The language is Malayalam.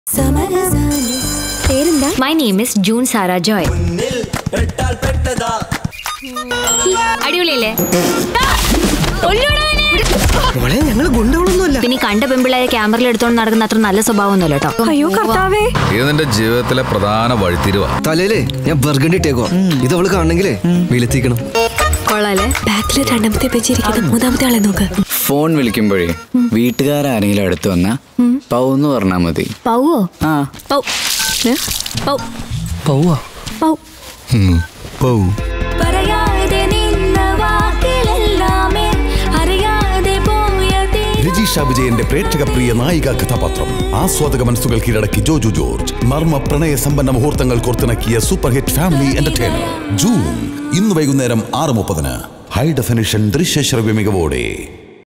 പേരെന്താ my name is June Sarah Joy അടിപൊളിയല്ലേ ആ! കൊല്ലൂടാ അവനെ. മോളെ ഞങ്ങള് ഗുണ്ടകളൊന്നുമല്ല പിന്നെ ഈ കണ്ട പെമ്പിളായ ക്യാമറയിൽ എടുത്തോണ്ട് നടക്കുന്ന അത്ര നല്ല സ്വഭാവമൊന്നുമല്ല കേട്ടോ അയ്യോ കർത്താവേ ഇത് നിന്റെ ജീവിതത്തിലെ പ്രധാന വഴിത്തിരിവാ തലയിലേ ഞാൻ ബർഗണ്ടി ഇട്ടേക്കോ ഇത് അവള് കാണണെങ്കിലേ വിലത്തിക്കണം കൊള്ളാലേ ബാക്കിൽ രണ്ടാമത്തെ പേജിരിക്കുന്ന മൂന്നാമത്തെ ആളെ നോക്ക് ഫോൺ വിളിക്കുമ്പോഴേ വീട്ടുകാരാരെങ്കിലും അടുത്ത് വന്നാ പൗന്ന് പറഞ്ഞാ മതി പൗവോ ആ പൗ ഏ? പൗ പൗവാ പൗ പൗ പറയാതെ നിന്ന വാക്കിലെല്ലാമേ അറിയാതെ പോയതേ രജീഷ വിജയന്റെ പ്രേക്ഷക പ്രിയ നായിക കഥാപാത്രം ആസ്വാദക മനസ്സുകൾ കീഴടക്കി ജോജു ജോർജ് മർമ്മ പ്രണയ സമ്പന്ന മുഹൂർത്തങ്ങൾ കോർത്തിണക്കിയ super hit family entertainer June ഇന്ന് വൈകുന്നേരം ആറ് മുപ്പതിന് ഹൈ ഡെഫിനിഷൻ ദൃശ്യശ്രവ്യ മികവോടെ